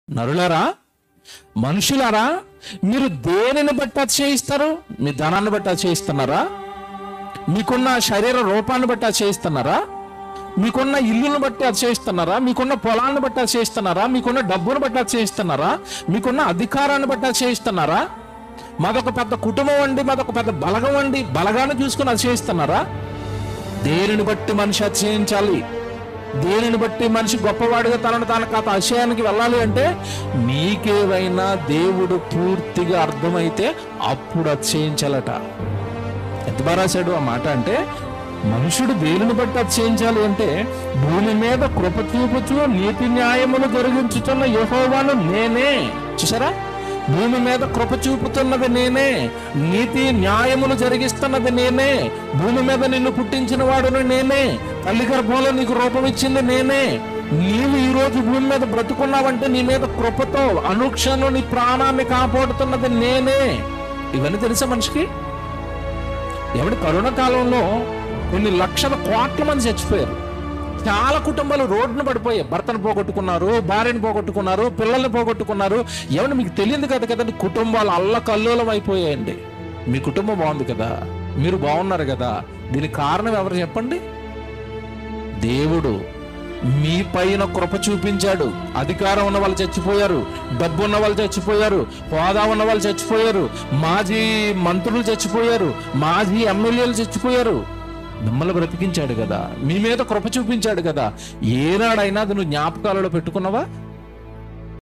నరులారా మనుషులారా మీరు దేనిని బట్టి అతిశయిస్తారు మీ ధనాన్ని బట్టి అతిశయిస్తున్నారా మీకున్న శరీర రూపాన్ని బట్టి అతిశయిస్తున్నారా మీకున్న ఇల్లును బట్టి అతిశయిస్తున్నారా మీకున్న పొలాన్ని బట్టి అతిశయిస్తున్నారా మీకున్న డబ్బును బట్టి అతిశయిస్తున్నారా మీకున్న అధికారాన్ని బట్టి అతిశయిస్తున్నారా మాదొక పెద్ద కుటుంబం అండి మాదొక పెద్ద బలగం అండి బలగాన్ని చూసుకుని అతిశయిస్తున్నారా దేనిని బట్టి మనిషి అతిశయించాలి దేనిని బట్టి మనిషి గొప్పవాడిగా తనను తాను కాత అతిశయానికి వెళ్ళాలి అంటే మీకేవైనా దేవుడు పూర్తిగా అర్థమైతే అప్పుడు అతిశయించాలట ఎంత బాగా రాశాడు ఆ మాట అంటే మనుషుడు దేనిని బట్టి అతిశయించాలి అంటే భూమి మీద కృప చూపుచూ నీతి న్యాయములు జరిగించుతున్న యెహోవాను నేనే చూసారా భూమి మీద కృప చూపుతున్నది నేనే నీతి న్యాయములు జరిగిస్తున్నది నేనే భూమి మీద నిన్ను పుట్టించిన వాడును నేనే తల్లి గర్భంలో నీకు రూపం ఇచ్చింది నేనే నీవు ఈ రోజు భూమి మీద బ్రతుకున్నావంటే నీ మీద కృపతో అనుక్షణం నీ ప్రాణాన్ని కాపాడుతున్నది నేనే ఇవన్నీ తెలుసా మనిషికి ఎవడి కరోనా కాలంలో కొన్ని లక్షల కోట్ల మంది చచ్చిపోయారు చాలా కుటుంబాలు రోడ్డును పడిపోయాయి భర్తను పోగొట్టుకున్నారు భార్యను పోగొట్టుకున్నారు పిల్లల్ని పోగొట్టుకున్నారు ఎవరు మీకు తెలియదు కదా కదండి కుటుంబాలు అల్లకల్లోలం అయిపోయాయండి మీ కుటుంబం బాగుంది కదా మీరు బాగున్నారు కదా దీనికి కారణం ఎవరు చెప్పండి దేవుడు మీ పైన కృప చూపించాడు అధికారం ఉన్న వాళ్ళు చచ్చిపోయారు డబ్బు ఉన్న వాళ్ళు చచ్చిపోయారు హోదా ఉన్న వాళ్ళు చచ్చిపోయారు మాజీ మంత్రులు చచ్చిపోయారు మాజీ ఎమ్మెల్యేలు చచ్చిపోయారు మిమ్మల్ని బ్రతికించాడు కదా మీ మీద కృప చూపించాడు కదా ఏనాడైనా అది నువ్వు జ్ఞాపకాలలో పెట్టుకున్నావా